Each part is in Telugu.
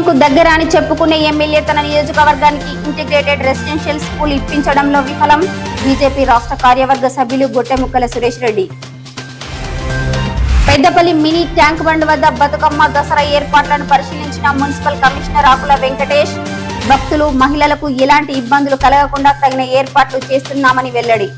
తమకు దగ్గర అని చెప్పుకునే ఎమ్మెల్యే తన నియోజకవర్గానికి ఇంటిగ్రేటెడ్ రెసిడెన్షియల్ స్కూల్ ఇప్పించడంలో విఫలం బీజేపీ రాష్ట్ర కార్యవర్గ సభ్యులు Gottemukkala Suresh Reddy Peddapalli mini tank bund వద్ద బతుకమ్మ దసరా ఏర్పాట్లను పరిశీలించిన మున్సిపల్ కమిషనర్ ఆకుల వెంకటేష్ భక్తులు మహిళలకు ఎలాంటి ఇబ్బందులు కలగకుండా తగిన ఏర్పాట్లు చేస్తున్నామని వెల్లడి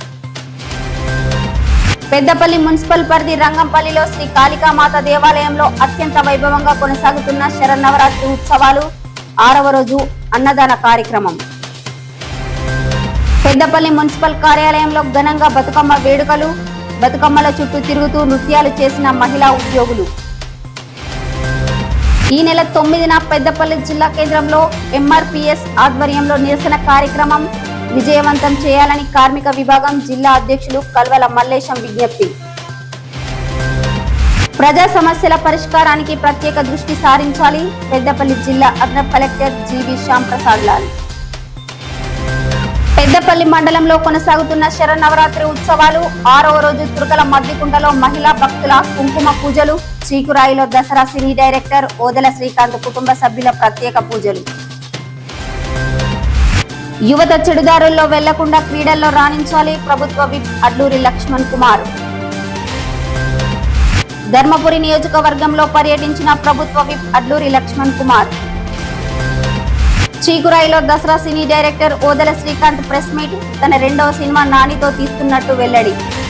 పెద్దపల్లి మున్సిపల్ పరిధి రంగంపల్లిలో శ్రీ కాళికామాత దేవాలయంలో అత్యంత వైభవంగా కొనసాగుతున్న శరన్నవరాత్రి ఉత్సవాలు ఆరవ రోజు అన్నదాన కార్యక్రమం పెద్దపల్లి మున్సిపల్ కార్యాలయంలో ఘనంగా బతుకమ్మ వేడుకలు బతుకమ్మల చుట్టూ తిరుగుతూ నృత్యాలు చేసిన మహిళా ఉద్యోగులు ఈ నెల తొమ్మిదిన పెద్దపల్లి జిల్లా కేంద్రంలో ఎంఆర్పిఎస్ ఆధ్వర్యంలో నిరసన కార్యక్రమం విజయవంతం చేయాలని కార్మిక విభాగం జిల్లా అధ్యక్షులు కల్వల మల్లేశం విజ్ఞప్తి ప్రజా సమస్యల పరిష్కారానికి ప్రత్యేక దృష్టి సారించాలి పెద్దపల్లి జిల్లా అదనపు కలెక్టర్ జీవి శ్యామ్ ప్రసాద్ లాల్ పెద్దపల్లి మండలంలో కొనసాగుతున్న శరన్నవరాత్రి ఉత్సవాలు ఆరవ రోజు తురకల మద్దికుంటలో మహిళా భక్తుల కుంకుమ పూజలు చీకురాయిలో దసరా సినీ డైరెక్టర్ ఓదెల శ్రీకాంత్ కుటుంబ సభ్యుల ప్రత్యేక పూజలు యువత చెడుదారుల్లో వెళ్లకుండా క్రీడల్లో రాణించాలి ప్రభుత్వ విప్ అడ్లూరి లక్ష్మణ్ కుమార్ ధర్మపురి నియోజకవర్గంలో పర్యటించిన ప్రభుత్వ విప్ అడ్లూరి లక్ష్మణ్ కుమార్ చీకురాయిలో Dasara cine director Odela Srikanth press meet తన రెండవ సినిమా నానితో తీస్తున్నట్టు వెల్లడి